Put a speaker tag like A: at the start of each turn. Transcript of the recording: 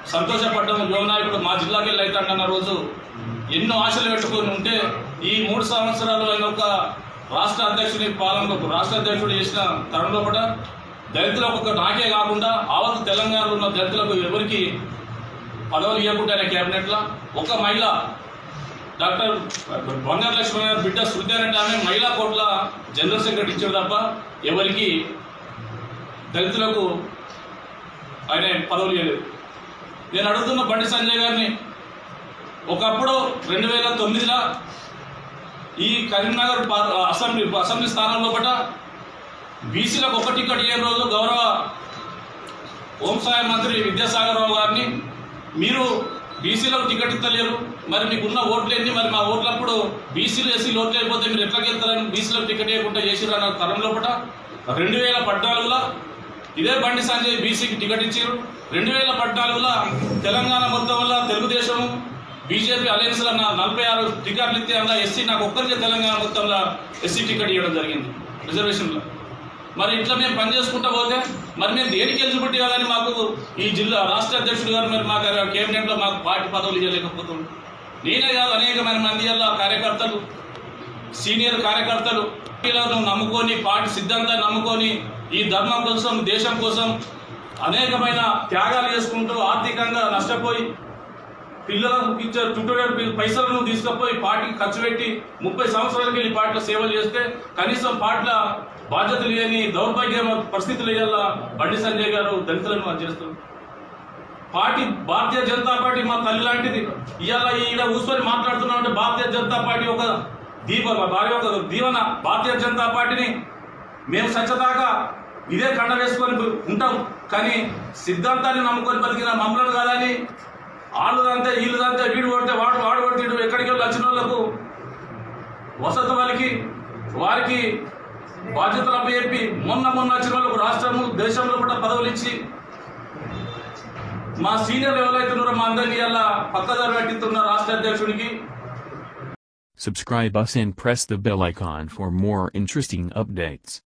A: సంతోషపడ్డాము యువ నాయకుడు మా జిల్లాకి వెళ్ళి అవుతాడన్న రోజు ఎన్నో ఆశలు పెట్టుకొని ఉంటే ఈ మూడు సంవత్సరాలు ఆయన ఒక రాష్ట్ర అధ్యక్షుని పాలనలో రాష్ట్ర అధ్యక్షుడు చేసిన తరుణంలో కూడా దళితులకు ఒక నాకే కాకుండా ఆవత తెలంగాణలో ఉన్న దళితులకు ఎవరికి పదవులు ఇవ్వకుండా ఆయన క్యాబినెట్లో ఒక మహిళ డాక్టర్ బంగారు లక్ష్మణ్ గారి బిడ్డ శృతి అంటే ఆమె మహిళా కోట్ల జనరల్ సెక్రటరీ ఇచ్చాడు తప్ప ఎవరికి దళితులకు ఆయన పదవులు ఇవ్వలేదు నేను అడుగుతున్న బండి సంజయ్ గారిని ఒకప్పుడు రెండు వేల తొమ్మిదిలో ఈ కరీంనగర్ పార్- అసెంబ్లీ అసెంబ్లీ స్థానంలో పట బీసీలకు ఒక టికెట్ ఏ రోజు గౌరవ హోంశాఖ మంత్రి విద్యాసాగర్ రావు గారిని మీరు బీసీలకు టికెట్ ఇస్తలేరు మరి మీకున్న ఓట్లు ఎన్ని మరి మా ఓట్లప్పుడు బీసీలు ఎస్సీలు ఓట్లు అయిపోతే మీరు ఎట్లా గెలుతారని బీసీలకు టికెట్ ఇవ్వకుండా చేసిరు అన్న తరం లోపల రెండు వేల పద్నాలుగులో ఇదే బండి సంజయ్ బీసీకి టికెట్ ఇచ్చారు రెండు వేల పద్నాలుగులో తెలంగాణ మొత్తం వల్ల తెలుగుదేశం బీజేపీ అలయన్స్ లో నా నలభై ఆరు టికెట్లు ఇస్తే అందులో ఎస్సీ నాకు ఒక్కరికే తెలంగాణ మొత్తంలో ఎస్సీ టికెట్ ఇవ్వడం జరిగింది రిజర్వేషన్లో మరి ఇట్లా మేము పని చేసుకుంటా పోతే మరి మేము దేనికి ఎలిజిబిలిటీ కాదని మాకు ఈ జిల్లా రాష్ట్ర అధ్యక్షుడు గారు మరి మాకు కేబినెట్ లో మాకు పార్టీ పదవులు ఇవ్వలేకపోతుంది నేనే కాదు అనేకమైన మంది వల్ల కార్యకర్తలు సీనియర్ కార్యకర్తలు పార్టీలను నమ్ముకొని పార్టీ సిద్ధాంతాన్ని నమ్ముకొని ఈ ధర్మం కోసం దేశం కోసం అనేకమైన త్యాగాలు చేసుకుంటూ ఆర్థికంగా నష్టపోయి పిల్లలకు ఇచ్చే చుట్టూ పైసలను తీసుకుపోయి పార్టీకి ఖర్చు పెట్టి ముప్పై సంవత్సరాలకి వెళ్ళి పార్టీలో సేవలు చేస్తే కనీసం పార్టీల బాధ్యతలు లేని దౌర్భాగ్య పరిస్థితులు ఇవాళ బండి సంజయ్ గారు దళితులను అది చేస్తారు పార్టీ భారతీయ జనతా పార్టీ మా తల్లి లాంటిది ఇవాళ ఈడ కూర్చొని మాట్లాడుతున్నాం అంటే భారతీయ జనతా పార్టీ ఒక దీప భార్య ఒక దీవెన భారతీయ జనతా పార్టీని మేము సచ్చదాకా ఇదే కండ వేసుకొని ఉంటాం కానీ సిద్ధాంతాన్ని నమ్ముకొని బతికిన మమ్మల్ని కాదని వాళ్ళదంతే వీళ్ళదంతే వీడు కొడితే వాడు వాడు కొడితే వీడు ఎక్కడికి వెళ్ళి వచ్చిన వాళ్ళకు వసతి వాళ్ళకి వారికి బాధ్యతలు అప్పచెప్పి మొన్న మొన్న వచ్చిన వాళ్ళకు రాష్ట్రము దేశంలో కూడా పదవులు ఇచ్చి మా సీనియర్ ఎవరైతే ఉన్నారో మా అందరినీ ఇలా పక్కదారి పెట్టిస్తున్న రాష్ట్ర అధ్యక్షుడికి
B: Subscribe us and press the bell icon for more interesting updates.